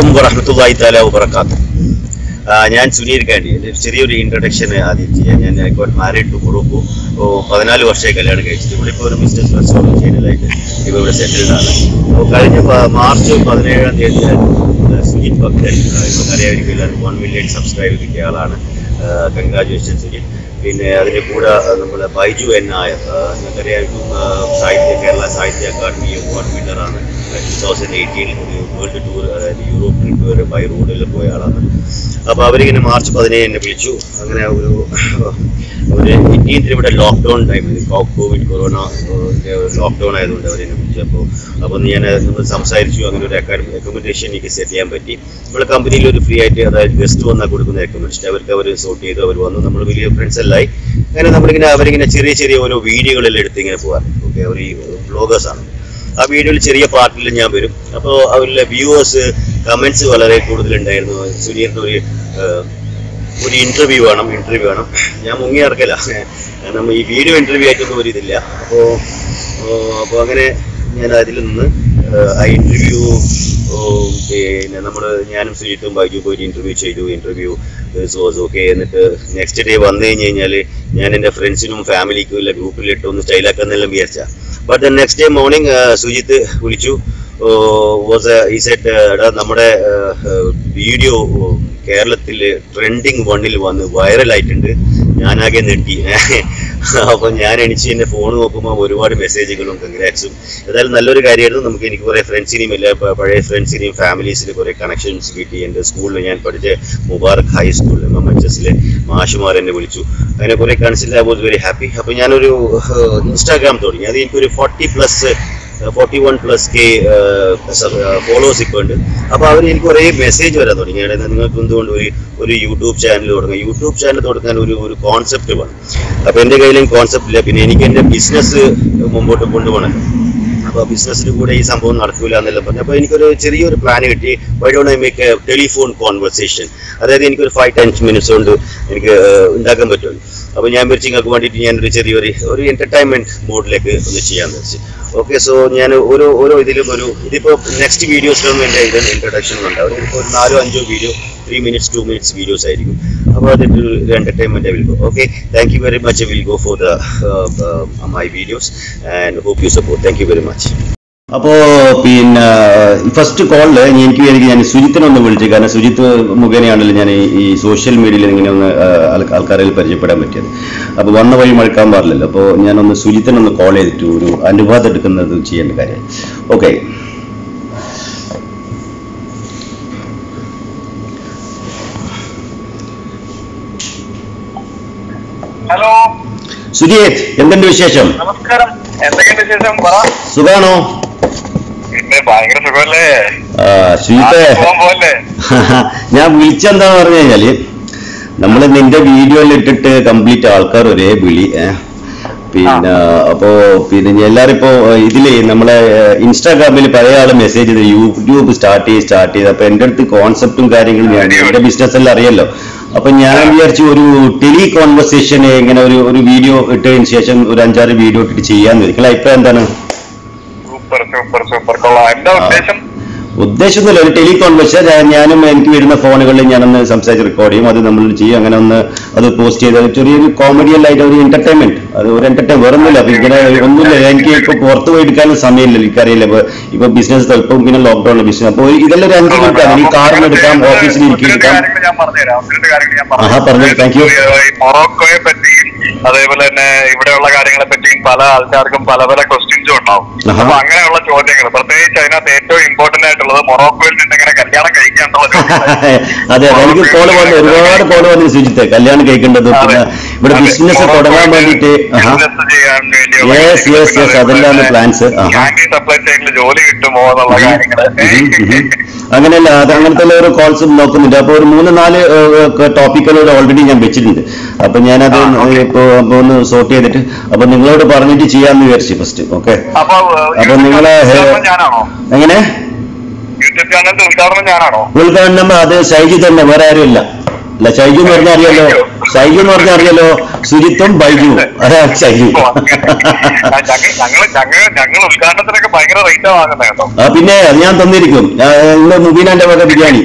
അലൈക്കും വറഹമത്തല്ലാഹി താല വബർക്കാത്തു ഞാൻ സുനീർ കാണ്ടി എൻ്റെ ഒരു ചെറിയൊരു ഇൻട്രഡക്ഷൻ ആദ്യം ചെയ്യാം ഞാൻ ഗോട്ട് മാരീഡ് ടു മൊറോക്കോ ഓ പതിനാല് വർഷമായി കല്യാണം കഴിച്ചിട്ട് ഇവിടെ ഇപ്പോൾ ഒരു ബിസിനസ് റെസ്റ്റോറൻറ്റ് ചെയ്യലായിട്ട് ഇപ്പോൾ ഇവിടെ സെറ്റിൽഡ് ആണ് അപ്പോൾ കഴിഞ്ഞ പ- മാർച്ച് പതിനേഴാം തീയതി ഞാൻ, ആ, സുജിത് ഭക്തൻ ഇപ്പോൾ അറിയാമായിരിക്കും എല്ലാവർക്കും വൺ മില്യൺ സബ്സ്ക്രൈബ് കിട്ടിയ ആളാണ് കൺഗ്രാജുലേഷൻ സുജിത് പിന്നെ അതിൻ്റെ കൂടെ നമ്മുടെ ബൈജു എൻ നായർ നിങ്ങൾക്കറിയാമായിരിക്കും ആ, സാഹിത്യ കേരള സാഹിത്യ അക്കാദമി അവാർഡ് വിന്നറാണ് ടൂ തൗസൻഡ് എയ്റ്റീനിൽ ഒരു വേൾഡ് ടൂർ അതായത് യൂറോപ്പ് ട്രിപ്പ് വരെ ബൈ റോഡിൽ പോയ ആളാണ് അപ്പോൾ അവരിങ്ങനെ മാർച്ച് പതിനേഴ് എന്നെ വിളിച്ചു അങ്ങനെ ഒരു ഒരു എയ്റ്റീൻത്തിന് ഇവിടെ ലോക്ക്ഡൗൺ ടൈമിൽ കോവിഡ് കൊറോണ ലോക്ക്ഡൗൺ ആയതുകൊണ്ട് അവരെന്നെ വിളിച്ചു അപ്പോൾ അപ്പോൾ ഞാൻ നമ്മൾ സംസാരിച്ചു അങ്ങനെ ഒരു അക്കാഡമി അക്കോമഡേഷൻ എനിക്ക് സെറ്റ് ചെയ്യാൻ പറ്റി നമ്മുടെ കമ്പനിയിൽ ഒരു ഫ്രീ ആയിട്ട് അതായത് ഗസ്റ്റ് വന്നാൽ കൊടുക്കുന്ന അക്കോമഡേഷൻ അവർക്ക് അവർ സോർട്ട് ചെയ്തു അവർ വന്നു നമ്മൾ വലിയ ഫ്രണ്ട്സ് എല്ലായി അങ്ങനെ നമ്മളിങ്ങനെ അവരിങ്ങനെ ചെറിയ ചെറിയ ഓരോ വീഡിയോകളെല്ലാം എടുത്ത് ഇങ്ങനെ പോകാറ് ഓക്കെ അവർ ഈ വ്ളോഗേഴ്സ് ആണ് ആ വീഡിയോയിൽ ചെറിയ പാർട്ടിൽ ഞാൻ വരും അപ്പോൾ അവരിലെ വ്യൂവേഴ്സ് കമന്റ്സ് വളരെ കൂടുതലുണ്ടായിരുന്നു സുനീറിന്റെ ഒരു ഏഹ്, ഒരു ഇന്റർവ്യൂ വേണം ഇന്റർവ്യൂ വേണം ഞാൻ മുങ്ങി ഇറക്കല കാരണം ഈ വീഡിയോ ഇന്റർവ്യൂ ആയിട്ടൊന്നും ഒരു ഇതില്ല അപ്പോൾ അപ്പോൾ അങ്ങനെ ഞാൻ അതിൽ നിന്ന് ഏഹ്, ആ ഇന്റർവ്യൂ പിന്നെ നമ്മൾ ഞാനും സുജിത്തും ബൈജു പോയിട്ട് ഇന്റർവ്യൂ ചെയ്തു ഇന്റർവ്യൂ വാസ് ഓക്കെ എന്നിട്ട് നെക്സ്റ്റ് ഡേ വന്നു കഴിഞ്ഞ് കഴിഞ്ഞാൽ ഞാൻ എൻ്റെ ഫ്രണ്ട്സിനും ഫാമിലിക്കും ഇല്ല ഗ്രൂപ്പിലിട്ട് ഒന്ന് സ്റ്റൈലാക്കാന്നെല്ലാം വിചാരിച്ച but next day morning Sujith വിളിച്ചു വാസ് ഈ സെറ്റ് എടാ നമ്മുടെ വീഡിയോ കേരളത്തിൽ ട്രെൻഡിങ് വണ്ണിൽ വന്ന് വൈറലായിട്ടുണ്ട് ഞാനാകെ നെട്ടി അപ്പോൾ ഞാൻ എണിച്ച് എൻ്റെ ഫോൺ നോക്കുമ്പോൾ ഒരുപാട് മെസ്സേജുകളും കൺഗ്രാറ്റ്സും ഏതായാലും നല്ലൊരു കാര്യമായിരുന്നു നമുക്ക് എനിക്ക് കുറേ ഫ്രണ്ട്സിനെയും എല്ലാ പ- പഴയ ഫ്രണ്ട്സിനെയും ഫാമിലീസിന് കുറേ കണക്ഷൻസ് കിട്ടി എൻ്റെ സ്കൂളിൽ ഞാൻ പഠിച്ച മുബാറക് ഹൈ സ്കൂളിൽ എം എച്ച് എസിലെ മാഷുമാർ എന്നെ വിളിച്ചു അങ്ങനെ കുറേ കൺസിൽ ഐ വാസ് വെരി ഹാപ്പി അപ്പോൾ ഞാനൊരു ഇൻസ്റ്റാഗ്രാം തുടങ്ങി അത് എനിക്കൊരു forty plus forty one plus K followers ഇപ്പോൾ ഉണ്ട് അപ്പോൾ അവർ എനിക്ക് കുറേ മെസ്സേജ് വരാൻ തുടങ്ങി അതായത് നിങ്ങൾക്ക് എന്തുകൊണ്ട് ഒരു ഒരു യൂട്യൂബ് ചാനൽ തുടങ്ങുക യൂട്യൂബ് ചാനൽ തുടങ്ങാൻ ഒരു ഒരു കോൺസെപ്റ്റ് വേണം അപ്പോൾ എൻ്റെ കയ്യിലും കോൺസെപ്റ്റ് ഇല്ല പിന്നെ എനിക്ക് എൻ്റെ ബിസിനസ് മുമ്പോട്ട് കൊണ്ടുപോകണം അപ്പോൾ ബിസിനസ്സിന് കൂടെ ഈ സംഭവം നടക്കില്ല എന്നെല്ലാം പറഞ്ഞു അപ്പോൾ എനിക്കൊരു ചെറിയൊരു പ്ലാൻ കിട്ടി why don't I make a telephone conversation അതായത് എനിക്കൊരു ഫൈവ് ടെൻ മിനിറ്റ്സ് കൊണ്ട് എനിക്ക് ഏഹ്, ഉണ്ടാക്കാൻ പറ്റുമല്ലോ അപ്പോൾ ഞാൻ വിളിച്ച് നിങ്ങൾക്ക് വേണ്ടിയിട്ട് ഞാനൊരു ചെറിയൊരു ഒരു എൻ്റർടൈൻമെൻറ്റ് മോഡിലേക്ക് ഒന്ന് ചെയ്യാമെന്ന് വെച്ച് ഓക്കെ സോ ഞാൻ ഓരോ ഓരോ ഇതിലും ഒരു ഇതിപ്പോൾ നെക്സ്റ്റ് വീഡിയോസിലൊന്നും എൻ്റെ ഇതിൽ ഇൻട്രഡക്ഷൻ ഉണ്ടാവും ഇപ്പോൾ ഒരു നാലോ അഞ്ചോ video three minutes two minutes videos ആയിരിക്കും അപ്പോൾ അതിൻ്റെ ഒരു entertainment will go okay thank you very much will go for the my videos and hope you support thank you very much അപ്പോ പിന്നെ ഫസ്റ്റ് കോളില് എനിക്ക് എനിക്ക് ഞാൻ സുജിത്തിനെ ഒന്ന് വിളിച്ചു കാരണം സുജിത്ത് മുഖേനയാണല്ലോ ഞാൻ ഈ- ഈ സോഷ്യൽ മീഡിയയിൽ ഇങ്ങനെ ഒന്ന് ആ, ആൾ- ആൾക്കാരിൽ പരിചയപ്പെടാൻ പറ്റിയത് അപ്പൊ വന്ന വഴി മഴക്കാൻ പാടില്ലല്ലോ അപ്പോൾ ഞാനൊന്ന് സുജിത്തിനെ ഒന്ന് കോൾ ചെയ്തിട്ട് ഒരു അനുവാദം എടുക്കുന്നത് ചെയ്യേണ്ട കാര്യം ഓക്കെ ഹലോ സുജിത് എന്തുണ്ട് വിശേഷം നമസ്കാരം എന്തൊക്കെയുണ്ട് വിശേഷം പറ സുഖാണോ പിന്നെ ഭയങ്കര സുഖമല്ലേ ആ, സുജിത്തെ പോകാൻ പോവല്ലേ ഞാൻ വിളിച്ചെന്താന്ന് പറഞ്ഞു കഴിഞ്ഞാല് നമ്മൾ നിന്റെ വീഡിയോയിൽ ഇട്ടിട്ട് കംപ്ലീറ്റ് ആൾക്കാർ ഒരേ വിളി ഏ. പിന്നെ അപ്പോ പിന്നെ എല്ലാരും ഇപ്പോ ഇതില് നമ്മളെ ഇൻസ്റ്റാഗ്രാമിൽ പല ആള് മെസ്സേജ് ചെയ്ത് യൂട്യൂബ് സ്റ്റാർട്ട് ചെയ്ത് സ്റ്റാർട്ട് ചെയ്ത് അപ്പൊ എന്റെ അടുത്ത് കോൺസെപ്റ്റും കാര്യങ്ങളും ഞാൻ എന്റെ ബിസിനസ് എല്ലാം അറിയല്ലോ അപ്പൊ ഞാൻ വിചാരിച്ചു ഒരു ടെലി കോൺവെർസേഷൻ ഇങ്ങനെ ഒരു ഒരു വീഡിയോ ഇട്ടതിന് ശേഷം ഒരു അഞ്ചാറ് വീഡിയോ ഇട്ടിട്ട് ചെയ്യാന്ന് നിങ്ങളെ അഭിപ്രായം എന്താണ് സൂപ്പർ സൂപ്പർ സൂപ്പർ കൊള്ളാം എന്താ ഉദ്ദേശം ഉദ്ദേശമൊന്നുമില്ല ഒരു ടെലി കോൺവെർസേഷൻ ഞാനും എനിക്ക് വരുന്ന ഫോണുകളിൽ ഞാനൊന്ന് സംസാരിച്ച് റെക്കോർഡ് ചെയ്യും അത് നമ്മൾ ചെയ്യും അങ്ങനെ ഒന്ന് അത് പോസ്റ്റ് ചെയ്ത് ചെറിയൊരു കോമഡിയൽ ആയിട്ട് ഒരു എന്റർടൈൻമെന്റ് അത് ഒരു എന്റർടൈൻ വേറൊന്നുമില്ല അപ്പൊ ഇങ്ങനെ ഒന്നുമില്ല എനിക്ക് ഇപ്പൊ പുറത്ത് പോയി എടുക്കാനും സമയമില്ല എനിക്കറിയില്ല ഇപ്പൊ ഇപ്പൊ ബിസിനസ് ഇപ്പൊ ഇങ്ങനെ ലോക്ക്ഡൌൺ ബിസിനസ് അപ്പൊ ഇതെല്ലാം ഒരു അഞ്ച് മിനിറ്റ് ആണ് ഈ കാറിന് എടുക്കാം ഓഫീസിൽ ഇരിക്കും ഒത്തിരി എടുക്കാം കാര്യങ്ങൾ ഞാൻ പറഞ്ഞുതരാം ഒത്തിരി കാര്യങ്ങൾ ഞാൻ ആഹാ, പറഞ്ഞോ, thank you. ഈ മൊറോക്കോയെ പറ്റിയും അതേപോലെ തന്നെ ഇവിടെയുള്ള കാര്യങ്ങളെ പറ്റിയും പല ആൾക്കാർക്കും പല പല ക്വസ്റ്റ്യൻസും ഉണ്ടാവും ആഹാ. അപ്പൊ അങ്ങനെയുള്ള ചോദ്യങ്ങൾ പ്രത്യേകിച്ച് അതിനകത്ത് ഏറ്റവും ഇമ്പോർട്ടന്റ് ആയിട്ടുള്ളത് മൊറോക്കോയിൽ നിന്ന് എങ്ങനെ കല്യാണം കഴിക്കാന്നുള്ള ചോദ്യങ്ങളായിരിക്കും. അതെ അതെ എനിക്ക് കോള് വന്നു ഒരുപാട് കോള് വന്നു സുജിത്ത് കല്യാണം കഴിക്കേണ്ടത് പിന്നെ ഇവിടെ അതെ. ബിസിനസ് തുടങ്ങാൻ വേണ്ടിയിട്ട് ആഹാ ബിസിനസ് ചെയ്യാൻ വേണ്ടിയുള്ള Yes, കാര്യങ്ങൾ, yes, yes, പിന്നെ അതെല്ലാം അതേപോലെ plans. ആഹാ. ബാങ്കിങ് സപ്ലൈ ചെയിനിൽ ജോലി കിട്ടുമോ എന്നുള്ള കാര്യങ്ങള് ഉം, ഉം. അങ്ങനെയല്ല അത് അങ്ങനത്തെ ഓരോ കോൾസും നോക്കുന്നുണ്ട് അപ്പൊ ഒരു മൂന്ന് നാല് ടോപ്പിക്കുകളോട് ഓൾറെഡി ഞാൻ വെച്ചിട്ടുണ്ട് അപ്പൊ ഞാനത് ആ, okay. ഇപ്പൊ അപ്പൊ ഒന്ന് സോർട്ട് ചെയ്തിട്ട് അപ്പൊ നിങ്ങളോട് പറഞ്ഞിട്ട് ചെയ്യാന്ന് വിചാരിച്ചു ഫസ്റ്റ് ഓക്കെ അപ്പൊ അപ്പൊ നിങ്ങളെ ഹെ- ഉദ്ഘാടനം ഞാനാണോ എങ്ങനെ യൂട്യൂബ് ചാനലിന്റെ ഉദ്ഘാടനം ഞാനാണോ ഉദ്ഘാടനം അത് ഷൈജി തന്നെ വേറെ ആരും ഇല്ല അല്ല ഷൈജു എന്ന് പറഞ്ഞാൽ അറിയാലോ ഷൈജു എന്ന് പറഞ്ഞാൽ അറിയാലോ സുജിത്തും ബൈജു അതാ ഷൈജു ഓ, അങ്ങനെ. ആ, ഞങ്ങൾ ഞങ്ങൾ ഞങ്ങൾ ഞങ്ങൾ ഉദ്ഘാടനത്തിനൊക്കെ ഭയങ്കര റേറ്റാ വാങ്ങുന്നത് കേട്ടോ ആ പിന്നെ അത് ഞാൻ തന്നിരിക്കും ആ, ഇന്ന് മുബീനാന്റെ വക ബിരിയാണി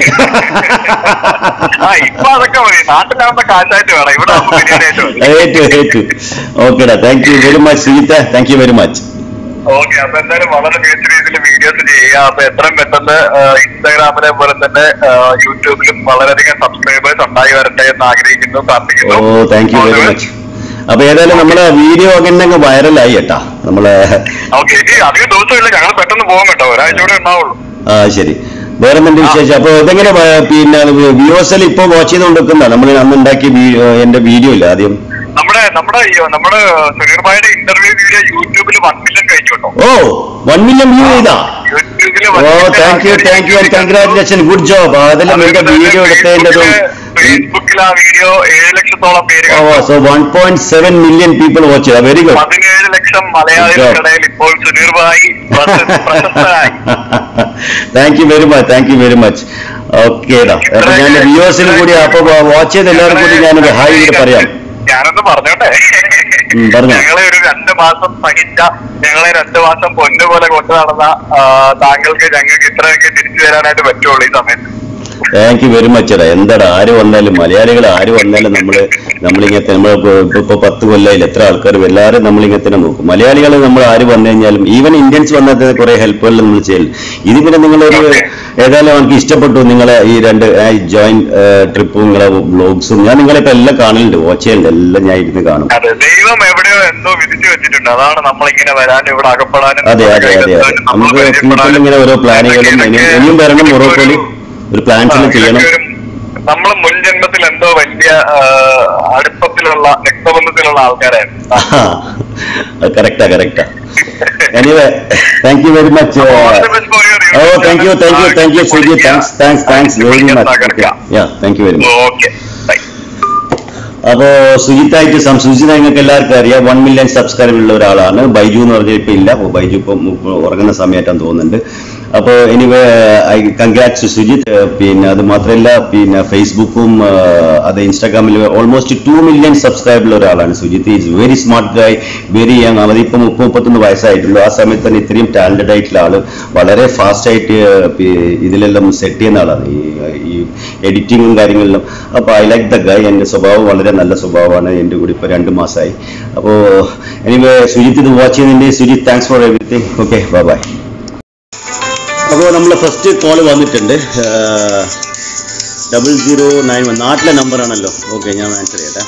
ആ ഇപ്പൊ അതൊക്കെ മതി നാട്ടിലാവുമ്പോ കാശായിട്ട് വേണം ഇവിടെ ആവുമ്പോ ബിരിയാണി ആയിട്ട് മതി ഏറ്റു ഏറ്റു ഓക്കേടാ താങ്ക് യു വെരി മച്ച് സുജിത്ത thank you very much okay അപ്പൊ എന്തായാലും വളരെ മികച്ച രീതിയിൽ വീഡിയോസ് ചെയ്യുക അപ്പൊ എത്രയും പെട്ടെന്ന് ആ, ഇൻസ്റ്റാഗ്രാമിലെ പോലെ തന്നെ ആ, യൂട്യൂബിലും വളരെയധികം സബ്സ്ക്രൈബേഴ്സ് ഉണ്ടായി വരട്ടെ എന്ന് ആഗ്രഹിക്കുന്നു ഓ പ്രാർത്ഥിക്കുന്നു താങ്ക് യു വെരി മച്ച് അപ്പൊ ഏതായാലും നമ്മളെ വീഡിയോ ഒക്കെ വൈറലായി കേട്ടാ നമ്മളെ ഓക്കെ ഇനി അധികം ദിവസമില്ല ഞങ്ങൾ പെട്ടെന്ന് പോകും കേട്ടോ ഒരാഴ്ച കൂടെ ഉണ്ടാവുള്ളൂ ആ ശരി വേറെ എന്തെങ്കിലും വിശേഷം അപ്പൊ ഇതെങ്ങനെ വ- പിന്നെ വ്യൂവേഴ്സിൽ ഇപ്പൊ വാച്ച് ചെയ്തുകൊണ്ടിരിക്കുന്ന നമ്മൾ അന്ന് ഉണ്ടാക്കിയ വീ- എന്റെ വീഡിയോ ഇല്ല ആദ്യം നമ്മുടെ നമ്മുടെ ഈ- നമ്മുടെ സുനീർ ഭായിയുടെ ഇന്റർവ്യൂ വീഡിയോ യൂട്യൂബിൽ വൺ മില്യൺ കഴിച്ചു കേട്ടോ ഓ വൺ മില്യൺ വ്യൂ ചെയ്താ യൂട്യൂബിൽ ഓ thank you thank you and congratulation good job അതെല്ലാം എന്റെ വീഡിയോ എടുത്തതിൻ്റെതും ഫേസ്ബുക്കിൽ ആ വീഡിയോ ഏഴ് ലക്ഷത്തോളം പേര് ഓ കണ്ടു. So one point seven million people watch ചെയ്താ വെരി ഗുഡ് പതിനേഴ് ലക്ഷം മലയാളികൾക്കിടയിൽ ഇപ്പോൾ സുനീർ ഭായി പ്രശ- പ്രശസ്തനായി thank you very much thank you very much ഓക്കേടാ അപ്പൊ ഞാൻ വ്യൂവേഴ്സിനും കൂടി അപ്പൊ വാച്ച് ചെയ്ത എല്ലാവരും കൂടി ഞാനൊരു ഹായ് കൂടി പറയാം ഞാനൊന്ന് പറഞ്ഞോട്ടെ ഉം, പറഞ്ഞോ. ഞങ്ങളെ ഒരു രണ്ട് മാസം സഹിച്ച ഞങ്ങളെ രണ്ട് മാസം പൊന്നു പോലെ കൊണ്ടു നടന്ന ആ, താങ്കൾക്ക് ഞങ്ങൾക്ക് ഇത്രയൊക്കെ തിരിച്ചു വരാനായിട്ട് പറ്റുള്ളൂ ഈ സമയത്ത് താങ്ക് യു വെരി മച്ച് എടാ എന്താടാ ആര് വന്നാലും മലയാളികൾ ആര് വന്നാലും നമ്മള് നമ്മളിങ്ങനത്തെ നമ്മൾ ഇപ്പൊ പത്ത് കൊല്ലമായില്ല എത്ര ആൾക്കാർ എല്ലാവരും നമ്മളിങ്ങനെ തന്നെ നോക്കും മലയാളികൾ നമ്മൾ ആര് വന്നു കഴിഞ്ഞാലും ഈവൻ ഇന്ത്യൻസ് വന്നത് കുറെ ഹെൽപ്പുകൾ നമ്മൾ ചെയ്യലും ഇത് പിന്നെ നിങ്ങളൊരു ഏതായാലും എനിക്ക് ഇഷ്ടപ്പെട്ടു നിങ്ങളെ ഈ രണ്ട് ജോയിന്റ് ട്രിപ്പും നിങ്ങളെ ബ്ലോഗ്സും ഞാൻ നിങ്ങളെ ഇപ്പൊ എല്ലാം കാണലുണ്ട് വാച്ച് ചെയ്യുന്നുണ്ട് എല്ലാം ഞാൻ ഇരുന്ന് കാണും അതെ ദൈവം എവിടെയോ എന്തോ വിധിച്ചു വെച്ചിട്ടുണ്ട് അതാണ് നമ്മളിങ്ങനെ വരാനും ഇവിടെ അകപ്പെടാനും അതെ അതെ അതെ അതെ നമ്മൾ നമുക്ക് ഫ്യൂച്ചറിൽ ഇങ്ങനെ ഓരോ പ്ലാനുകളും ഇനിയും ഇനിയും വരണം മൊറോക്കോയിൽ ഒരു പ്ലാൻസിലും ചെയ്യണം നമ്മൾ മുൻ ജന്മത്തിൽ എന്തോ വലിയ ആ, അടുപ്പത്തിലുള്ള രക്തബന്ധത്തിലുള്ള ആൾക്കാരായിരുന്നു കറക്റ്റാ കറക്റ്റാ anyway thank you very much ഓ thank you thank you thank you Suji thanks thanks thanks very much yeah thank you very much okay അപ്പോ സുജിത്തായിട്ട് സം സുജിത നിങ്ങൾക്ക് എല്ലാവർക്കും അറിയാം വൺ മില്യൺ സബ്സ്ക്രൈബർ ഉള്ള ഒരാളാണ് ബൈജു എന്ന് പറഞ്ഞാൽ ഇപ്പൊ ഇല്ല അപ്പൊ ബൈജു ഇപ്പം ഇപ്പൊ ഉറങ്ങുന്ന സമയത്താന്ന് തോന്നുന്നുണ്ട് അപ്പോൾ എനിവേ ഐ കൺഗ്രാറ്റ്സ് സുജിത്ത് ഏഹ് പിന്നെ അത് മാത്രമല്ല പിന്നെ ഫേസ്ബുക്കും ഏഹ് അത് ഇൻസ്റ്റാഗ്രാമിൽ ഓൾമോസ്റ്റ് ടു മില്യൺ സബ്സ്ക്രൈബർ ഉള്ള ഒരാളാണ് Sujith is very smart guy very young അവരിപ്പം മുപ്പത് മുപ്പത്തൊന്ന് വയസ്സായിട്ടുള്ളൂ ആ സമയത്ത് തന്നെ ഇത്രയും ടാലന്റഡ് ആയിട്ടുള്ള ആള് വളരെ ഫാസ്റ്റ് ആയിട്ട് പി- ഇതിലെല്ലാം സെറ്റ് ചെയ്യുന്ന ആളാണ് ഈ ഈ എഡിറ്റിങ്ങും കാര്യങ്ങളിലും അപ്പോൾ ഐ ലൈക്ക് ദ ഗായ് എൻ്റെ സ്വഭാവം വളരെ നല്ല സ്വഭാവമാണ് എൻ്റെ കൂടി ഇപ്പോൾ രണ്ട് മാസമായി അപ്പോൾ എനിവേ സുജിത്ത് ഇത് വാച്ച് ചെയ്യുന്നതിൻ്റെ Sujith thanks for everything okay bye bye അപ്പോൾ നമ്മൾ ഫസ്റ്റ് കോൾ വന്നിട്ടുണ്ട് ഡബിൾ സീറോ നയൻ വൺ നാട്ടിലെ നമ്പറാണല്ലോ ഓക്കെ ഞാൻ ആൻസർ ചെയ്യട്ടെ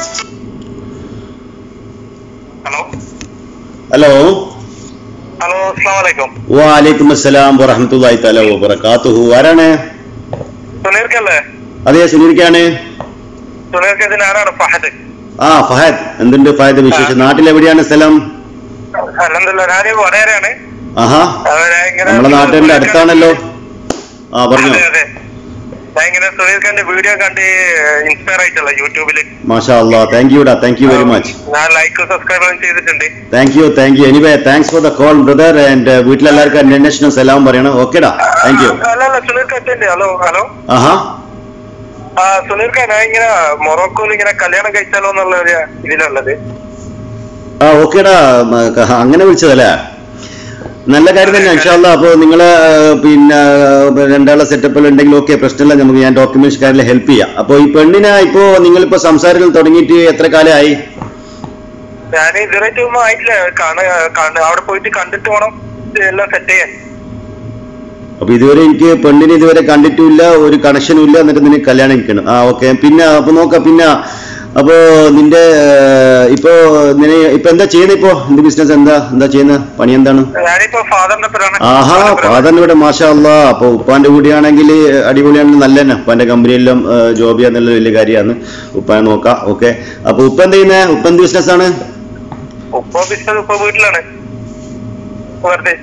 ഹലോ ഹലോ ഹലോ അസ്സാം വലൈക്കും വാലൈക്കും അസ്സലാം വറഹമത്തല്ലാഹി തആല വബറകാതുഹു ആരാണ് സുനീർക്കല്ലേ അതെ സുനീർക്കാണ് സുനീർക്ക് ഇതിന് ആരാണ് ഫഹദ് ആ ഫഹദ് എന്തുണ്ട് ഫഹദ് വിശേഷം നാട്ടിലെവിടെയാണ് സ്ഥലം അല്ലെന്തല്ല ഞാൻ വടകരയാണ് ആഹാ അപ്പൊ ഞാൻ ഇങ്ങനെ നമ്മുടെ നാട്ടിന്റെ അടുത്താണല്ലോ ആ പറഞ്ഞോ അതെ അതെ ഞാൻ ഇങ്ങനെ സുനീർ ഖാന്റെ വീഡിയോ കണ്ട് ഇൻസ്പയർ ആയിട്ടുള്ള യൂട്യൂബില് മാഷാ അല്ലാ താങ്ക് യുടാ താങ്ക് യു വെരി മച്ച് ഞാൻ ലൈക്ക് സബ്സ്ക്രൈബ് ചെയ്തിട്ടുണ്ട് thank you thank you anyway thanks for the call brother and വീട്ടിലെല്ലാവർക്കും അന്വേഷണം സലാം പറയണം ഓക്കേടാ താങ്ക് യു അല്ലല്ല സുനീർ ഖാന്റെ ഹലോ ഹലോ ആഹാ ആ സുനീർ ഖാൻ ഞാൻ ഇങ്ങനെ മൊറോക്കോയിൽ ഇങ്ങനെ കല്യാണം കഴിച്ചാലോ എന്നുള്ള ഒരു ഇതിലുള്ളത് ആ ഓക്കേടാ മ- ക- അങ്ങനെ വിളിച്ചതല്ലേ നല്ല കാര്യം തന്നെ ഇൻഷാല്ല അപ്പോൾ നിങ്ങൾ പിന്നെ രണ്ടാളെ സെറ്റപ്പിൽ ഉണ്ടെങ്കിൽ ഓക്കെ പ്രശ്നമില്ല നമുക്ക് ഞാൻ ഡോക്യുമെന്റ്സ് കാര്യത്തിൽ ഹെൽപ്പ് ചെയ്യാം അപ്പോൾ ഈ പെണ്ണിനെ ഇപ്പോൾ നിങ്ങളിപ്പോൾ സംസാരങ്ങൾ തുടങ്ങിയിട്ട് എത്ര കാലമായി ഞാൻ ഇതുവരെയായിട്ട് ഒന്നും ആയിട്ടില്ല കാണ കാണ- അവിടെ പോയിട്ട് കണ്ടിട്ട് വേണം എല്ലാം സെറ്റ് ചെയ്യാൻ അപ്പൊ ഇതുവരെ എനിക്ക് പെണ്ണിനെ ഇതുവരെ കണ്ടിട്ടുമില്ല ഒരു കണക്ഷനും ഇല്ല എന്നിട്ട് നിനക്ക് കല്യാണം കഴിക്കണം ആ ഓക്കെ പിന്നെ അപ്പൊ നോക്കാം പിന്നെ അപ്പോ നിന്റെ ഏഹ്, ഇപ്പോ നിന്നെ ഇപ്പൊ എന്താ ചെയ്യുന്നത് ഇപ്പോ എന്ത് ബിസിനസ് എന്താ എന്താ ചെയ്യുന്ന പണി എന്താണ് ഞാനിപ്പോ ഫാദറിന്റെ പേരാണ് ആഹാ ഫാദറിന്റെ ഇവിടെ മാഷാ അല്ലാ അപ്പൊ ഉപ്പാന്റെ കൂടിയാണെങ്കിൽ അടിപൊളിയാണ് നല്ല തന്നെ ഉപ്പാന്റെ കമ്പനിയെല്ലാം ജോബ് ചെയ്യാന്നുള്ള വലിയ കാര്യമാണ് ഉപ്പാനെ നോക്കാം ഓക്കെ അപ്പൊ ഉപ്പ എന്ത് ചെയ്യുന്നത് ഉപ്പ എന്ത് ബിസിനസ് ആണ് ഉപ്പ ബിസിനസ് ഉപ്പ വീട്ടിലാണ് വെറുതെ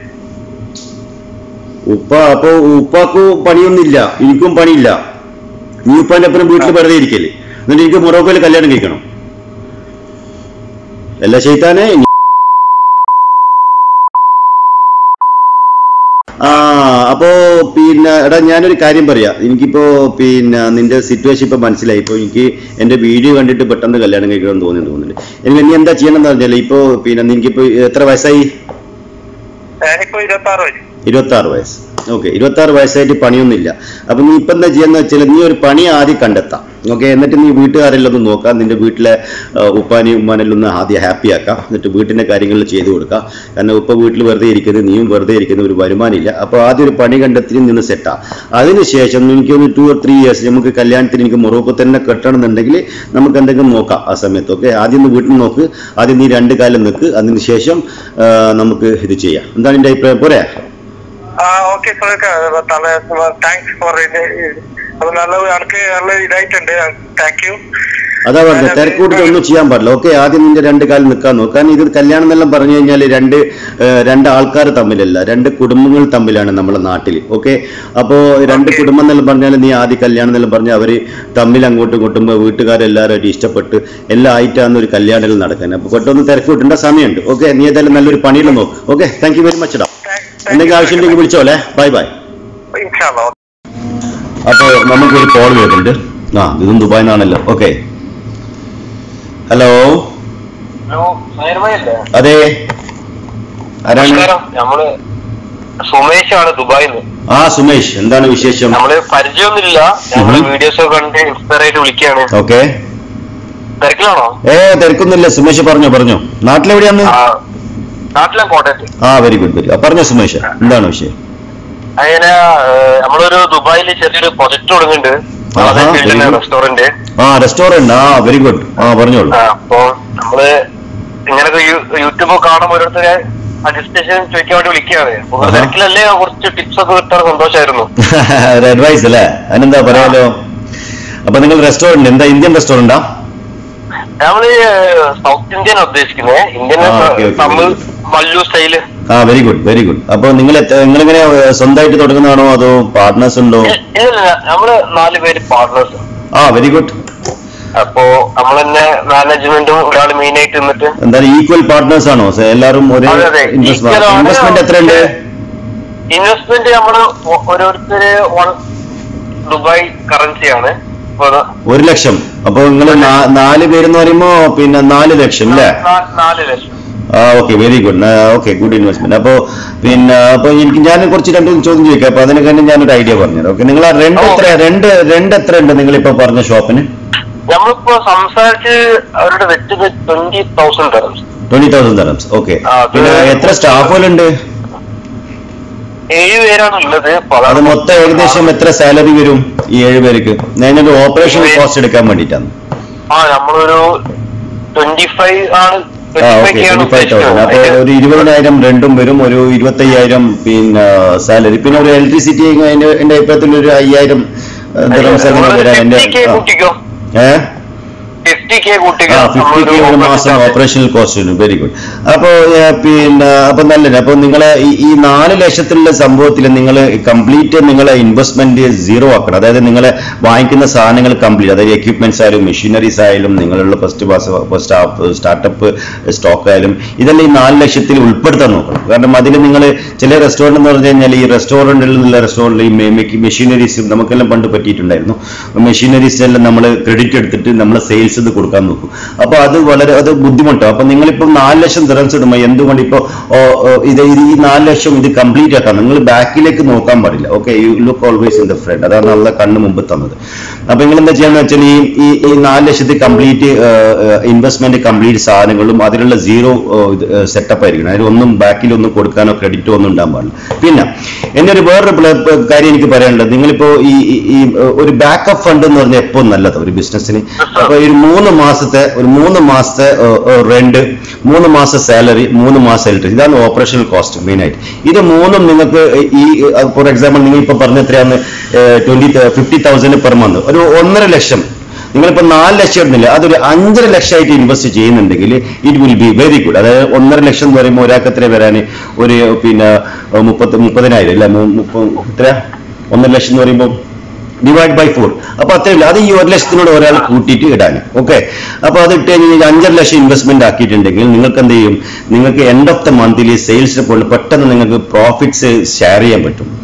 ഉപ്പ അപ്പൊ ഉപ്പാക്കും പണിയൊന്നുമില്ല എനിക്കും പണിയില്ല നീ ഉപ്പാന്റെ അപ്പുറം വീട്ടിൽ വെറുതെ ഇരിക്കല് എന്നിട്ട് എനിക്ക് മൊറോക്കോയിൽ കല്യാണം കഴിക്കണം അല്ല ചെയ്താനെ ആ അപ്പോ പിന്നെ എടാ ഞാനൊരു കാര്യം പറയാം എനിക്കിപ്പോ പിന്നെ നിന്റെ സിറ്റുവേഷൻ ഇപ്പൊ മനസ്സിലായി ഇപ്പൊ എനിക്ക് എന്റെ വീഡിയോ കണ്ടിട്ട് പെട്ടെന്ന് കല്യാണം കഴിക്കണം തോന്നി തോന്നുന്നുണ്ട് എനിക്ക് നീ എന്താ ചെയ്യണമെന്ന് പറഞ്ഞാൽ ഇപ്പോ പിന്നെ നിനക്കിപ്പോ എത്ര വയസ്സായി ഞാനിപ്പോ ഇരുപത്തി ആറ് വയസ്സ് ഇരുപത്തി ആറ് വയസ്സ് ഓക്കെ ഇരുപത്തി ആറ് വയസ്സായിട്ട് പണിയൊന്നുമില്ല അപ്പൊ നീ ഇപ്പൊ എന്താ ചെയ്യാന്ന് വെച്ചാൽ നീ ഒരു പണി ആദ്യം കണ്ടെത്താം ഓക്കെ എന്നിട്ട് നീ വീട്ടുകാരെല്ലാം ഒന്ന് നോക്കാം നിന്റെ വീട്ടിലെ ആ, ഉപ്പാനെയും ഉമ്മാനെല്ലാം ഒന്ന് ആദ്യം ഹാപ്പി ആക്കാം എന്നിട്ട് വീട്ടിന്റെ കാര്യങ്ങൾ ചെയ്തു കൊടുക്കാം കാരണം ഉപ്പ വീട്ടിൽ വെറുതെ ഇരിക്കുന്നത് നീയും വെറുതെ ഇരിക്കുന്ന ഒരു വരുമാനമില്ല അപ്പൊ ആദ്യം ഒരു പണി കണ്ടെത്തി നിന്ന് സെറ്റാ അതിനുശേഷം എനിക്കൊന്ന് ടു ഓർ ത്രീ ഇയേഴ്സ് നമുക്ക് കല്യാണത്തിന് എനിക്ക് മൊറോക്കോ തന്നെ കെട്ടണം എന്നുണ്ടെങ്കിൽ നമുക്ക് എന്തെങ്കിലും നോക്കാം ആ സമയത്ത് ഓക്കെ ആദ്യം ഒന്ന് വീട്ടിൽ നോക്ക് ആദ്യം നീ രണ്ട് കാലം നിൽക്ക് അതിന് ശേഷം ആ, നമുക്ക് ഇത് ചെയ്യാം എന്താണ് എന്റെ അഭിപ്രായം പോരെ ആ ഓക്കെ താങ്ക്സ് ഫോർ ഇത് അത് നല്ല എനിക്ക് നല്ല ഇതായിട്ടുണ്ട് താങ്ക് യു അതാ പറഞ്ഞത് തിരക്കൂട്ടിട്ട് ഒന്നും ചെയ്യാൻ പാടില്ല ഓക്കെ ആദ്യം നിന്റെ രണ്ട് കാലം നിൽക്കാൻ നോക്കുക കാരണം ഇത് കല്യാണം എന്നെല്ലാം പറഞ്ഞു കഴിഞ്ഞാൽ രണ്ട് ഏഹ്, രണ്ട് ആൾക്കാർ തമ്മിലല്ല രണ്ട് കുടുംബങ്ങൾ തമ്മിലാണ് നമ്മുടെ നാട്ടിൽ ഓക്കെ അപ്പോ രണ്ട് Okay. കുടുംബം എന്നെല്ലാം പറഞ്ഞാൽ നീ ആദ്യം കല്യാണം എന്നെല്ലാം പറഞ്ഞാൽ അവര് തമ്മിൽ അങ്ങോട്ടും ഇങ്ങോട്ടും വീട്ടുകാരെല്ലാവരും ഇഷ്ടപ്പെട്ട് എല്ലാം ആയിട്ടാണ് ഒരു കല്യാണം നടക്കാൻ അപ്പൊ പെട്ടെന്ന് തിരക്കൂട്ടേണ്ട സമയമുണ്ട് ഓക്കെ നീ ഏതായാലും നല്ലൊരു പണിയിൽ നോക്ക് okay thank you very much ഇടാം എന്തെങ്കിലും ആവശ്യമുണ്ടെങ്കിൽ വിളിച്ചോളെ ബൈ ബൈ ഇൻഷാല്ലാ അപ്പോൾ നമുക്കൊരു കോൾ വരുന്നുണ്ട് ആ ഇതും ദുബായിൽ നിന്നാണല്ലോ ഓക്കെ ഹലോ ഹലോ സുനീർമയല്ലേ അതെ ആരാണ് നമസ്കാരം നമ്മള് സുമേഷാണ് ദുബായിന്ന് ആ സുമേഷ് എന്താണ് വിശേഷം നമ്മള് പരിചയമൊന്നുമില്ല നമ്മള് ഉം. വീഡിയോസ് ഒക്കെ കണ്ട് ഇൻസ്പയർ ആയിട്ട് വിളിക്കുകയാണ് ഓക്കെ തിരക്കിലാണോ ഏ തിരക്കൊന്നുമില്ല സുമേഷ് പറഞ്ഞോ പറഞ്ഞോ നാട്ടിലെവിടെയാന്ന് ആ നാട്ടിലെ കോട്ടയത്ത് ആ വെരി ഗുഡ് വെരി പറഞ്ഞോ സുമേഷ് എന്താണ് വിഷയം അങ്ങനെ ഏഹ്, നമ്മളൊരു ദുബായിൽ ചെറിയൊരു പ്രൊജക്ട് തുടങ്ങുന്നുണ്ട് ആഹാ, very good. റെസ്റ്റോറന്റ് ആ റെസ്റ്റോറന്റ് ആ വെരി ഗുഡ് ആ പറഞ്ഞോളൂ അപ്പൊ നമ്മള് ഇങ്ങനൊക്കെ യൂ- യൂട്യൂബ് കാണുമ്പോൾ ഓരോരുത്തരെ സജസ്റ്റേഷൻ ചോദിക്കാൻ വേണ്ടി വിളിക്കുകയാണ് അപ്പൊ ആഹാ. തിരക്കിലല്ലേ കുറച്ച് ടിപ്സ് ഒക്കെ കിട്ടാൻ സന്തോഷമായിരുന്നു ഒരു അഡ്വൈസ് അല്ലേ അതിനെന്താ പറയാലോ അപ്പൊ നിങ്ങൾ റെസ്റ്റോറന്റ് എന്താ ഇന്ത്യൻ റെസ്റ്റോറന്റാ നമ്മള് സൗത്ത് ഇന്ത്യൻ ഉദ്ദേശിക്കുന്നത് ഇന്ത്യൻ ആ, okay, okay. Tamil Mallu style ആ വെരി ഗുഡ് വെരി ഗുഡ് അപ്പൊ നിങ്ങൾ നിങ്ങളിങ്ങനെ സ്വന്തമായിട്ട് തുടങ്ങുന്നതാണോ അതോ പാർട്ട്നേഴ്സ് ഉണ്ടോ ഇല്ല നമ്മള് നാല് പേര് പാർട്ട്നേഴ്സ് ആ വെരി ഗുഡ് അപ്പോ നമ്മൾ തന്നെ മാനേജ്മെന്റും ഒരാൾ മെയിൻ ആയിട്ട് നിന്നിട്ട് എന്തായാലും ഈക്വൽ പാർട്ട്നേഴ്സ് ആണോ സെ- എല്ലാവരും ഒരേ അതെ, അതെ. Equal ഇൻവെസ്റ്റ്മെന്റ് ആണ്. ഇൻവെസ്റ്റ്മെന്റ് എത്രയുണ്ട് ഇൻവെസ്റ്റ്മെന്റ് നമ്മള് ഒ- ഓരോരുത്തര് വൺ ദുബായ് കറൻസിയാണ് അപ്പൊ അത് ഒരു ലക്ഷം അപ്പൊ നിങ്ങൾ നാല് പേരെന്ന് പറയുമ്പോ പിന്നെ നാല് ലക്ഷം അല്ലേ നാ- നാല് ലക്ഷം ആ okay very good okay good investment അപ്പോ പിന്നെ അപ്പൊ എനിക്ക് ഞാൻ കുറച്ച് രണ്ട് മൂന്ന് ചോദ്യം ചോദിക്കാം അപ്പൊ അതിനെ തന്നെ ഞാനൊരു ഐഡിയ പറഞ്ഞുതരാം ഓക്കെ നിങ്ങൾ ആ രണ്ട് ഓ. എത്ര രണ്ട് രണ്ട് എത്ര ഉണ്ട് നിങ്ങൾ ഇപ്പൊ പറഞ്ഞ ഷോപ്പിന് നമ്മളിപ്പോ സംസാരിച്ച് അവരുടെ വെച്ചത് twenty thousand dirhams twenty thousand dirhams okay ആ, അത് പിന്നെ എത്ര സ്റ്റാഫുകളുണ്ട് ഏഴ് പേരാണ് ഉള്ളത് അപ്പൊ അത് അതാണ് മൊത്തം ഏകദേശം എത്ര സാലറി വരും ഈ ഏഴ് പേർക്ക് ഞാനൊരു ഓപ്പറേഷൻ ഏഴ് കോസ്റ്റ് എടുക്കാൻ വേണ്ടിയിട്ടാണ് ആ നമ്മളൊരു ട്വന്റി ഫൈവ് ആണ് ആ ഓക്കെ ട്വന്റി ഫൈവ് തൗസൻഡ് അപ്പൊ ഒരു ഇരുപതിനായിരം രണ്ടും വരും ഒരു ഇരുപത്തയ്യായിരം പിന്നെ സാലറി പിന്നെ ഒരു ഇലക്ട്രിസിറ്റി എന്റെ അഭിപ്രായത്തിൽ ഒരു അയ്യായിരം ദിറംസ് അങ്ങനെ വരാൻ എന്റെ ഫിഫ്റ്റി കെ കൂട്ടിക്കോ ഏഹ് ഫിഫ്റ്റി കെ കൂട്ടിക്കോ ആ ഫിഫ്റ്റി കെ ഒരു മാസം ഓപ്പറേഷണൽ കോസ്റ്റ് വെരി ഗുഡ് അപ്പോ ഏ, പിന്നെ അപ്പൊ നല്ലത് അപ്പൊ നിങ്ങളെ ഈ- ഈ നാല് ലക്ഷത്തിലുള്ള സംഭവത്തിൽ നിങ്ങൾ കംപ്ലീറ്റ് നിങ്ങളെ ഇൻവെസ്റ്റ്മെന്റ് സീറോ ആക്കണം അതായത് നിങ്ങൾ വാങ്ങിക്കുന്ന സാധനങ്ങൾ കംപ്ലീറ്റ് അതായത് എക്യുപ്മെന്റ്സ് ആയാലും മെഷീനറീസ് ആയാലും നിങ്ങളുള്ള ഫസ്റ്റ് സ്റ്റാഫ് സ്റ്റാർട്ടപ്പ് സ്റ്റോക്ക് ആയാലും ഇതെല്ലാം ഈ നാല് ലക്ഷത്തിൽ ഉൾപ്പെടുത്താൻ നോക്കണം കാരണം അതിൽ നിങ്ങൾ ചില റെസ്റ്റോറന്റ് എന്ന് പറഞ്ഞു കഴിഞ്ഞാൽ ഈ റെസ്റ്റോറന്റിൽ നിന്നുള്ള റെസ്റ്റോറന്റിൽ ഈ മെഷീനറീസ് നമുക്കെല്ലാം പണ്ട് പറ്റിയിട്ടുണ്ടായിരുന്നു മെഷീനറീസ് എല്ലാം നമ്മൾ ക്രെഡിറ്റ് എടുത്തിട്ട് നമ്മൾ സെയിൽസ് ഇത് കൊടുക്കാൻ നോക്കും അപ്പൊ അത് വളരെ അത് ബുദ്ധിമുട്ടാണ് അപ്പൊ നിങ്ങളിപ്പോ നാല് ലക്ഷം ദിറംസ് ഇടുമ്പോൾ എന്തുകൊണ്ട് ഇപ്പോ ഓ, ഓ, ഇത് ഇത് ഈ നാല് ലക്ഷം ഇത് കംപ്ലീറ്റ് ആക്കാം നിങ്ങൾ ബാക്കിലേക്ക് നോക്കാൻ പാടില്ല okay you look always in the front അതാണ് നല്ല കണ്ണ് മുമ്പ് തന്നത് അപ്പൊ നിങ്ങൾ എന്താ ചെയ്യാന്ന് വെച്ചാൽ ഈ ഈ ഈ നാല് ലക്ഷത്തിൽ കംപ്ലീറ്റ് ഇൻവെസ്റ്റ്മെന്റ് കംപ്ലീറ്റ് സാധനങ്ങളും അതിലുള്ള സീറോ സെറ്റപ്പ് ആയിരിക്കണം അതിൽ ഒന്നും ബാക്കിൽ ഒന്നും കൊടുക്കാനോ ക്രെഡിറ്റോ ഒന്നും ഉണ്ടാകാൻ പാടില്ല പിന്നെ എന്നെ ഒരു വേറൊരു പ്ല- പ്ല- കാര്യം എനിക്ക് പറയാനുള്ളത് നിങ്ങളിപ്പോ ഈ ഈ- ഈ ഏഹ്, ഒരു ബാക്കപ്പ് ഫണ്ട് എന്ന് പറഞ്ഞാൽ എപ്പോൾ നല്ലത് ഒരു ബിസിനസ്സിന് അപ്പൊ ഒരു മൂന്ന് മാസത്തെ ഒരു മൂന്ന് മാസത്തെ റെന്റ് മൂന്ന് മാസം സാലറി മൂന്ന് മാസം ഇലക്ട്രിസിറ്റി ഇതാണ് ഓപ്പറേഷണൽ കോസ്റ്റ് മെയിൻ ആയിട്ട് ഇത് മൂന്നും നിങ്ങൾക്ക് ഈ ഫോർ എക്സാമ്പിൾ നിങ്ങൾ ഇപ്പൊ പറഞ്ഞ എത്രയാണ് twenty fifty thousand per month ഒരു ഒന്നര ലക്ഷം നിങ്ങളിപ്പോ നാല് ലക്ഷം ഇടുന്നില്ല അതൊരു അഞ്ചര ലക്ഷമായിട്ട് ഇൻവെസ്റ്റ് ചെയ്യുന്നുണ്ടെങ്കിൽ it will be very good അതായത് ഒന്നര ലക്ഷം എന്ന് പറയുമ്പോൾ ഒരാൾക്ക് എത്ര വരാൻ ഒരു പിന്നെ ഏഹ്, മുപ്പത്തി മുപ്പതിനായിരം അല്ല മു- മുപ്പ- എത്ര ഒന്നര ലക്ഷം എന്ന് പറയുമ്പോൾ ഡിവൈഡ് ബൈ ഫോർ അപ്പൊ അത്രയില്ല അത് ഈ ഒരു ലക്ഷത്തിനോട് ഒരാൾ കൂട്ടിയിട്ട് ഇടാൻ ഓക്കെ അപ്പൊ അത് ഇട്ട് കഴിഞ്ഞാൽ അഞ്ചര ലക്ഷം ഇൻവെസ്റ്റ്മെന്റ് ആക്കിയിട്ടുണ്ടെങ്കിൽ നിങ്ങൾക്ക് എന്ത് ചെയ്യും നിങ്ങൾക്ക് എൻഡ് ഓഫ് ദ മന്തിൽ സെയിൽസിനെ പോലെ പെട്ടെന്ന് നിങ്ങൾക്ക് പ്രോഫിറ്റ്സ് ഷെയർ ചെയ്യാൻ പറ്റും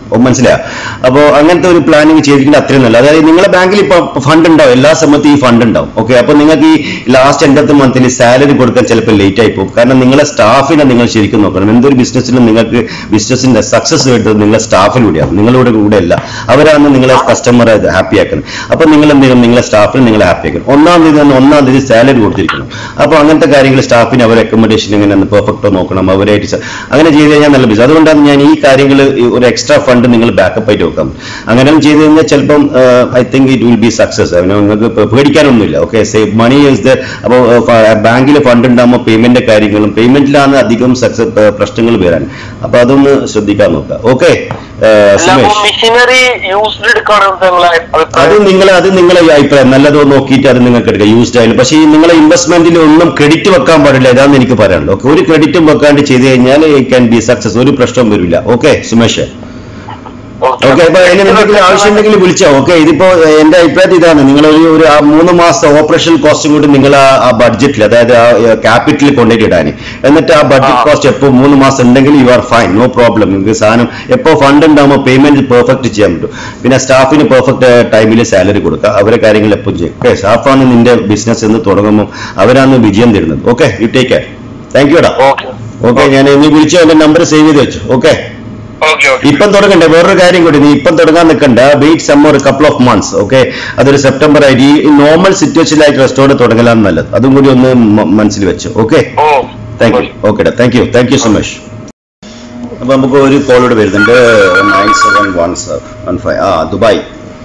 ഓ, മനസ്സിലായോ അപ്പോൾ അങ്ങനത്തെ ഒരു പ്ലാനിങ് ചെയ്തിട്ടുണ്ട് അത്രയും നല്ല അതായത് നിങ്ങളെ ബാങ്കിൽ ഇപ്പൊ ഫണ്ട് ഉണ്ടാവും എല്ലാ സമയത്തും ഈ ഫണ്ട് ഉണ്ടാവും ഓക്കെ അപ്പൊ നിങ്ങൾക്ക് ഈ ലാസ്റ്റ് എൻഡ് ഓഫ് ദ മന്തിൽ സാലറി കൊടുക്കാൻ ചിലപ്പോൾ ലേറ്റ് ആയി പോകും കാരണം നിങ്ങളെ സ്റ്റാഫിനെ നിങ്ങൾ ശരിക്കും നോക്കണം എന്തൊരു ബിസിനസ്സിലും നിങ്ങൾക്ക് ബിസിനസിന്റെ സക്സസ് കിട്ടുന്നത് നിങ്ങളെ സ്റ്റാഫിലൂടെയാണ് നിങ്ങളുടെ കൂടെ അല്ല അവരാണ് നിങ്ങളെ കസ്റ്റമറെ ഹാപ്പി ആക്കുന്നത് അപ്പൊ നിങ്ങൾ എന്ത് ചെയ്യണം നിങ്ങളെ സ്റ്റാഫിനെ നിങ്ങൾ ഹാപ്പി ആക്കണം ഒന്നാം തീയതി തന്നെ ഒന്നാം തീയതി സാലറി കൊടുത്തിരിക്കണം അപ്പൊ അങ്ങനത്തെ കാര്യങ്ങൾ സ്റ്റാഫിന് അവരെ അക്കോമഡേഷൻ എങ്ങനെ പെർഫെക്റ്റോ നോക്കണം അവരായിട്ട് സ- അങ്ങനെ ചെയ്ത് കഴിഞ്ഞാൽ നല്ല ബിസിനസ് അതുകൊണ്ടാണ് ഞാൻ ഈ കാര്യങ്ങൾ ഒരു എക്സ്ട്രാ ഫണ്ട് നിങ്ങൾ ബാക്കപ്പ് ആയിട്ട് വെക്കാം അങ്ങനെ ചെയ്ത് കഴിഞ്ഞാൽ ചിലപ്പം I think it will be success നിങ്ങൾക്ക് പേ- പേടിക്കാനൊന്നുമില്ല okay save money is the അപ്പോൾ ബാങ്കിൽ ഫണ്ട് ഉണ്ടാകുമ്പോൾ പേയ്മെന്റ് കാര്യങ്ങളും പേയ്മെന്റിലാണ് അധികം സക്സസ് പ്രശ്നങ്ങൾ വരാൻ അപ്പൊ അതൊന്ന് ശ്രദ്ധിക്കാൻ നോക്കാം ഓക്കെ സുമേഷ് മെഷീനറി യൂസ്ഡ് എടുക്കുകയാണെന്ന് നിങ്ങളെ അത് അഭിപ്രായം നിങ്ങൾ അത് നിങ്ങളെ അഭിപ്രായം നല്ലതോ നോക്കിയിട്ട് അത് നിങ്ങൾക്ക് എടുക്കാം യൂസ്ഡ് ആയാലും പക്ഷേ ഈ നിങ്ങളെ ഇൻവെസ്റ്റ്മെന്റിൽ ഒന്നും ക്രെഡിറ്റ് വെക്കാൻ പാടില്ല ഇതാണ് എനിക്ക് പറയാനുള്ളത് ഓക്കെ ഒരു ക്രെഡിറ്റും വെക്കാണ്ട് ചെയ്ത് കഴിഞ്ഞാൽ ക്യാൻ ബി സക്സസ് ഒരു പ്രശ്നവും വരില്ല ഓക്കെ സുമേഷ് ഓക്കെ അപ്പൊ അതിന് എന്തെങ്കിലും ആവശ്യമുണ്ടെങ്കിൽ വിളിച്ചോ ഓക്കെ ഇതിപ്പോ ഏഹ്, എന്റെ അഭിപ്രായം ഇതാണ് നിങ്ങൾ ഒരു ഒരു ആ മൂന്ന് മാസത്തെ ഓപ്പറേഷൻ കോസ്റ്റും കൂടി നിങ്ങൾ ആ ആ ബഡ്ജറ്റിൽ അതായത് ആ ക്യാപിറ്റലിൽ കൊണ്ടുപോയി ഇടാൻ എന്നിട്ട് ആ ബഡ്ജറ്റ് ആ. കോസ്റ്റ് എപ്പോൾ മൂന്ന് മാസം ഉണ്ടെങ്കിൽ you are fine no problem നിങ്ങൾക്ക് സാധനം എപ്പോൾ ഫണ്ട് ഉണ്ടാകുമ്പോൾ പേയ്മെന്റ് പെർഫെക്റ്റ് ചെയ്യാൻ പറ്റും പിന്നെ സ്റ്റാഫിന് പെർഫെക്റ്റ് ടൈമിൽ സാലറി കൊടുക്കുക അവരെ കാര്യങ്ങൾ എപ്പോൾ ചെയ്യും ഓക്കെ സ്റ്റാഫാണ് നിന്റെ ബിസിനസ് എന്ന് തുടങ്ങുമ്പോൾ അവരാണ് വിജയം തരുന്നത് okay you take care thank യുടാ ഓക്കെ ഓക്കെ ഞാൻ ഇനി വിളിച്ചോ എന്റെ നമ്പർ സേവ് ചെയ്ത് വെച്ചു ഓക്കെ ഓക്കെ ഓക്കെ ഇപ്പം തുടങ്ങണ്ടേ വേറൊരു കാര്യം കൂടി നീ ഇപ്പം തുടങ്ങാൻ നിൽക്കണ്ട വെയിറ്റ് സം ഒരു കപ്പിൾ ഓഫ് മന്ത്സ് ഓക്കെ അതൊരു സെപ്റ്റംബർ ആയിട്ട് ഈ നോർമൽ സിറ്റുവേഷനിലായിട്ട് റെസ്റ്റോറൻറ്റ് തുടങ്ങലാണ് നല്ലത് അതും കൂടി ഒന്ന് മ- മനസ്സിൽ വെച്ചു okay oh thank you okay thank you thank you so much അപ്പൊ നമുക്ക് ഒരു കോൾ കൂടെ വരുന്നുണ്ട് nine seven one seven one five ആ Dubai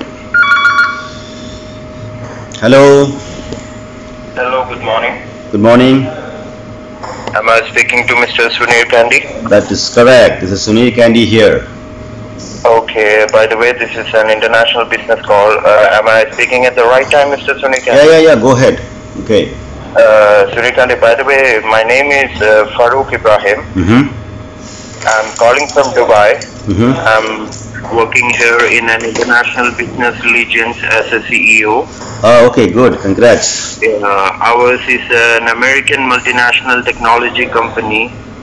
hello hello good morning good morning Am I speaking to Mr. Sunil Gandhi? That is correct this is Sunil Gandhi here Okay, by the way, this is an international business call. Uh, am I speaking at the right time, Mr. Sunil yeah Gandhi? Yeah yeah go ahead okay Uh, Sunil Gandhi, by the way, my name is uh, Farouk Ibrahim. I'm calling from Dubai. I'm working here in an international business legends as a CEO. ആ okay good congrats Uh, ours is an American multinational technology company.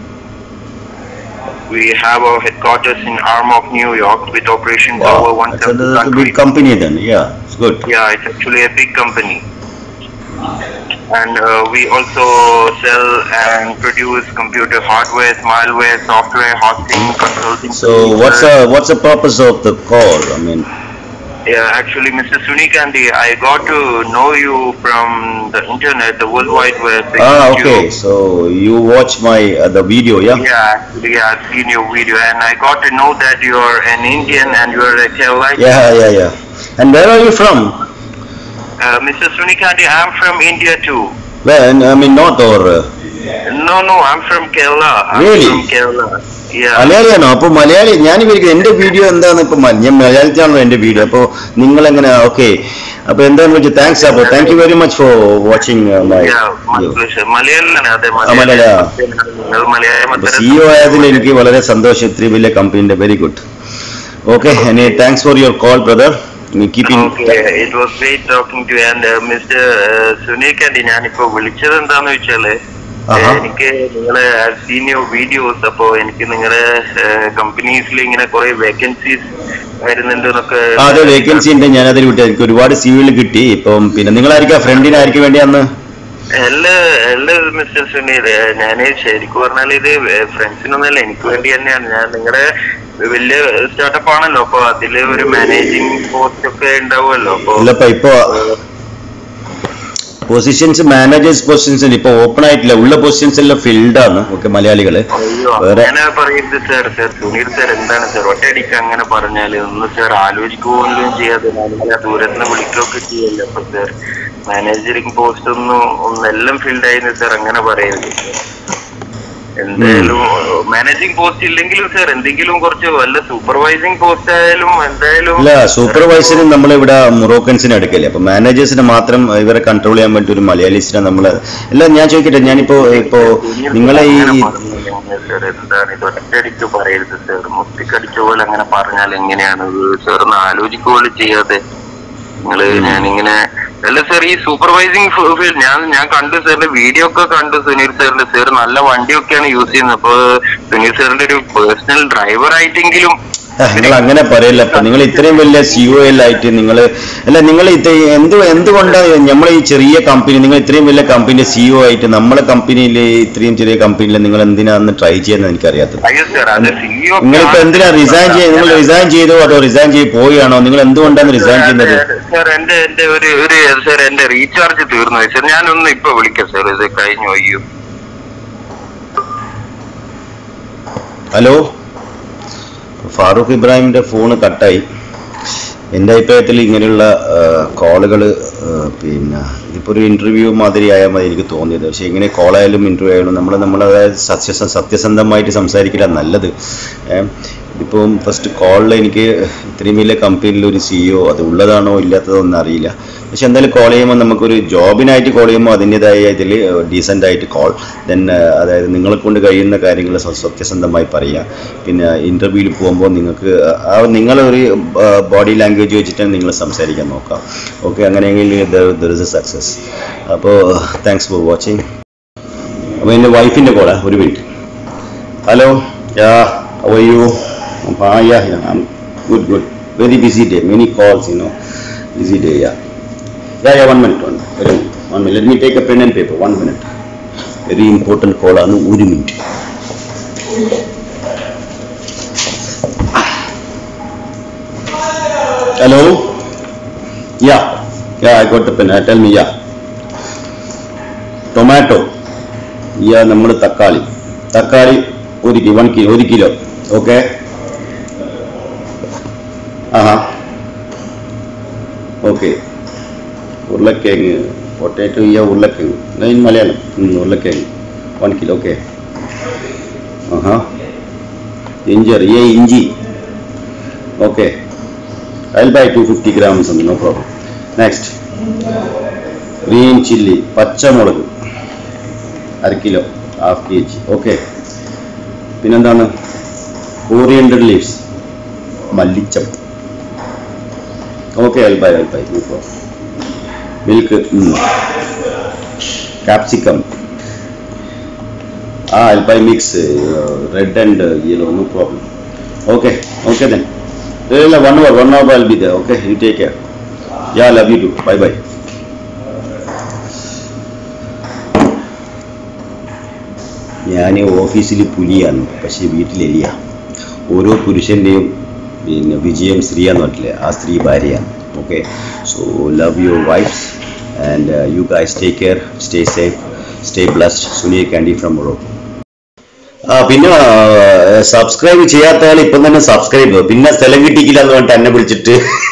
We have our headquarters in Arm of New York with operations over Wow, that's a, 170 that's a big countries. company then. Yeah, it's good. Yeah, it's actually a big company. And uh, we also sell and produce computer hardware, malware, software, hosting, consulting. So what's services. the what's the purpose of the call? I mean, Yeah, actually, Mr. Sunikandi, I got to know you from the internet, the World Wide Web. ah, because okay. you- So you watch my uh, the video, yeah? Yeah, actually, yeah, I've seen your video, and I got to know that you are an Indian and you are a Kerala. Yeah, yeah, yeah. And where are you from? Uh, Mr. Sunikandi, I'm from India too. Where? I mean, north or? Uh, No, no, I'm from Kerala. I'm Really? from Kerala. Yeah. മലയാളിയാണോ അപ്പൊ മലയാളി ഞാൻ വിചാരിക്കും എന്റെ video എന്താണ് ഇപ്പൊ മ- ഞാൻ മലയാളത്തിലാണല്ലോ എന്റെ വീഡിയോ അപ്പൊ നിങ്ങൾ എങ്ങനെ ഓക്കെ അപ്പൊ എന്താന്ന് വെച്ചാൽ താങ്ക്സ് അപ്പൊ thank you very much for watching my Yeah, my pleasure. മലയാളിയാണ് അതെ മലയാളി. നിങ്ങൾ മലയാളം സിഇഒ ആയതിൽ എനിക്ക് വളരെ സന്തോഷം ഇത്രയും വലിയ കമ്പനിന്റെ very good okay any thanks for your call brother keeping Okay, it was great talking to you and uh, Mr. Uh, സുനീക് ആൻഡി ഞാനിപ്പോ വിളിച്ചത് എന്താന്ന് വെച്ചാല് ആഹാ. ഏഹ്, എനിക്ക് നിങ്ങളെ സീനിയർ വീഡിയോസ് അപ്പോ എനിക്ക് നിങ്ങളുടെ കമ്പനീസിൽ ഇങ്ങനെ കുറെ വേക്കൻസീസ് വരുന്നുണ്ട് എന്നൊക്കെ ആ അതെ വേക്കൻസി ഉണ്ട് ഞാൻ അതിൽ വിട്ടു എനിക്ക് ഒരുപാട് സിവിൽ കിട്ടി ഇപ്പം പിന്നെ നിങ്ങളായിരിക്കും ഫ്രണ്ടിനായിരിക്കും വേണ്ടി അന്ന് അല്ല അല്ല മിസ്റ്റർ സുനീൽ ഞാൻ ശരിക്കും പറഞ്ഞാൽ ഇത് ഫ്രണ്ട്സിനൊന്നല്ല എനിക്ക് വേണ്ടി തന്നെയാണ് ഞാൻ നിങ്ങളുടെ വലിയ സ്റ്റാർട്ടപ്പ് ആണല്ലോ അപ്പൊ അതില് ഒരു മാനേജിങ് പോസ്റ്റ് ഒക്കെ ഉണ്ടാവുമല്ലോ അപ്പൊ ഇല്ലപ്പ ഇപ്പൊ പൊസിഷൻസ് മാനേജേഴ്സ് പൊസിഷൻസ് ഇപ്പൊ ഓപ്പൺ ആയിട്ടില്ല ഉള്ള പൊസിഷൻസ് എല്ലാം ഫിൽഡ് ആണ് ഓക്കെ മലയാളികള് അയ്യോ വേറെ അങ്ങനെ പറയരുത് സാർ സാർ സുനീൽ സാർ എന്താണ് സാർ ഒറ്റയടിക്ക് അങ്ങനെ പറഞ്ഞാല് ഒന്ന് സാർ ആലോചിക്കുകയും ചെയ്യാതെ നമ്മളെ ദൂരത്ത് വിളിക്കുകയൊക്കെ ചെയ്യല്ലോ അപ്പൊ സാർ മാനേജറിങ് പോസ്റ്റ് ഒന്നും ഒന്നെല്ലാം ഫീൽഡ് ആയിരുന്നു സാർ അങ്ങനെ പറയരുത് എന്തായാലും മാനേജിങ് പോസ്റ്റ് ഇല്ലെങ്കിലും സാർ എന്തെങ്കിലും കുറച്ച് വല്ല സൂപ്പർവൈസിങ് പോസ്റ്റ് ആയാലും എന്തായാലും ഇല്ല സൂപ്പർവൈസറിന് നമ്മളിവിടെ മൊറോക്കൻസിനെ എടുക്കില്ല അപ്പൊ മാനേജേഴ്സിനെ മാത്രം ഇവരെ കൺട്രോൾ ചെയ്യാൻ വേണ്ടി ഒരു മലയാളീസിനെ നമ്മള് അല്ല ഞാൻ ചോദിക്കട്ടെ ഞാനിപ്പോ ഇപ്പോ നിങ്ങളെ ഈ സാർ എന്താണ് ഇത് ഒറ്റയടിക്ക് പറയരുത് സാർ മുത്തിക്കടിച്ച പോലെ അങ്ങനെ പറഞ്ഞാൽ എങ്ങനെയാണ് സാർ ഒന്ന് ആലോചിക്കുക പോലും ചെയ്യാതെ നിങ്ങള് ഞാനിങ്ങനെ അല്ല സാർ ഈ സൂപ്പർവൈസിങ് ഫീൽഡ് ഞാൻ ഞാൻ കണ്ടു സാറിന്റെ വീഡിയോ ഒക്കെ കണ്ടു സുനീൽ സാറിന്റെ സാർ നല്ല വണ്ടിയൊക്കെയാണ് യൂസ് ചെയ്യുന്നത് അപ്പൊ സുനീൽ സാറിന്റെ ഒരു പേഴ്സണൽ ഡ്രൈവർ ആയിട്ടെങ്കിലും നിങ്ങൾ അങ്ങനെ പറയില്ല അപ്പൊ നിങ്ങൾ ഇത്രയും വലിയ സിഒ ആയിട്ട് നിങ്ങൾ അല്ല നിങ്ങൾ ഇത് എന്ത് എന്തുകൊണ്ടാണ് നമ്മൾ ഈ ചെറിയ കമ്പനി നിങ്ങൾ ഇത്രയും വലിയ കമ്പനിയുടെ സിഒ ആയിട്ട് നമ്മളെ കമ്പനിയിൽ ഇത്രയും ചെറിയ കമ്പനിയിൽ നിങ്ങൾ എന്തിനാന്ന് ട്രൈ ചെയ്യുന്നത് എനിക്കറിയാത്തത് അയ്യോ സാർ അത് സിഇഒ നിങ്ങളിപ്പോ എന്തിനാ റിസൈൻ ചെയ്ത് നിങ്ങൾ റിസൈൻ ചെയ്തോ അതോ റിസൈൻ ചെയ്ത് പോവുകയാണോ നിങ്ങൾ എന്തുകൊണ്ടാണ് റിസൈൻ ചെയ്യുന്നത് സാർ എന്റെ എന്റെ ഒരു ഒരു സാർ എന്റെ റീചാർജ് തീർന്നു സാർ ഞാനൊന്ന് ഇപ്പൊ വിളിക്കാം സാർ ഇത് കഴിഞ്ഞു അയ്യോ ഹലോ ഫാറൂഖ് ഇബ്രാഹിമിന്റെ ഫോണ് കട്ടായി എൻ്റെ അഭിപ്രായത്തിൽ ഇങ്ങനെയുള്ള കോളുകൾ പിന്നെ ഇതിപ്പോൾ ഒരു ഇൻ്റർവ്യൂ മാതിരി ആയാൽ മതി എനിക്ക് തോന്നിയത് പക്ഷേ ഇങ്ങനെ കോളായാലും ഇൻ്റർവ്യൂ ആയാലും നമ്മൾ നമ്മൾ അതായത് സത്യ സത്യസന്ധമായിട്ട് സംസാരിക്കില്ല നല്ലത് ഏഹ് ഇതിപ്പം ഫസ്റ്റ് കോളിൽ എനിക്ക് ഇത്രയും വലിയ കമ്പനിയിൽ ഒരു സിഇഒ അത് ഉള്ളതാണോ ഇല്ലാത്തതോ ഒന്നും അറിയില്ല പക്ഷെ എന്തായാലും കോൾ ചെയ്യുമ്പോൾ നമുക്കൊരു ജോബിനായിട്ട് കോൾ ചെയ്യുമ്പോൾ അതിൻ്റെതായ ഇതിൽ ഡീസൻ്റ് ആയിട്ട് കോൾ ദെൻ അതായത് നിങ്ങളെ കൊണ്ട് കഴിയുന്ന കാര്യങ്ങൾ സ- സത്യസന്ധമായി പറയുക പിന്നെ ഇൻ്റർവ്യൂവിൽ പോകുമ്പോൾ നിങ്ങൾക്ക് ആ നിങ്ങളൊരു ബോഡി ലാംഗ്വേജ് വെച്ചിട്ട് നിങ്ങൾ സംസാരിക്കാൻ നോക്കാം ഓക്കെ അങ്ങനെയെങ്കിൽ ദർ ഇസ് എ സക്സസ് അപ്പോൾ താങ്ക്സ് ഫോർ വാച്ചിങ് അപ്പോൾ എൻ്റെ വൈഫിൻ്റെ കോളാ ഒരു minute hello yeah how are you ah yeah yeah good good very busy day many calls you know busy day yeah yeah yeah one minute one ഒരു one minute let me take a pen and paper one minute very important കോളാണ് ഒരു minute hello yeah yeah I got pen tell me yeah tomato യാ നമ്മൾ തക്കാളി തക്കാളി ഒരു kilo one kilo ഒരു kilo okay ആഹാ okay ഉരുളക്കിഴങ്ങ് പൊട്ടാറ്റോ യാ ഉരുളക്കിഴങ്ങ് ഇൻ മലയാളം ഉം, ഉരുളക്കിഴങ്ങ് വൺ കിലോ ഓക്കെ ആഹാ ഇഞ്ചർ ഏ ഇഞ്ചി okay I'll buy 250 grams something, no problem. Next. Green chilli പച്ചമുളക് അര kilo half K G okay പിന്നെന്താണ് ഓറിയൻഡർ ലീവ്സ് മല്ലിച്ചം ഓക്കെ അൽബായ് അൽബായ് നോ പ്രോബ്ലം മിൽക്ക് ക്യാപ്സിക്കം ആ അൽബായ് mix red and yellow no problem okay okay then ഇല്ല one hour one hour I be the okay you take care yeah love you too bye bye ഞാൻ ഓഫീസിൽ പുലിയാണ് പക്ഷേ വീട്ടിൽ എലിയ ഓരോ പുരുഷൻ്റെയും പിന്നെ വിജയം സ്ത്രീയാന്ന് പറഞ്ഞില്ലേ ആ സ്ത്രീ ഭാര്യയാണ് okay so love your wife's and you guys take care stay safe stay blessed സുനിയ കാൻഡി ഫ്രം മൊറോക്കോ ആ പിന്നെ സബ്സ്ക്രൈബ് ചെയ്യാത്ത ആൾ ഇപ്പം തന്നെ സബ്സ്ക്രൈബ് ചെയ്തു പിന്നെ സ്ഥലം കിട്ടിയില്ല എന്ന് പറഞ്ഞിട്ട് എന്നെ വിളിച്ചിട്ട്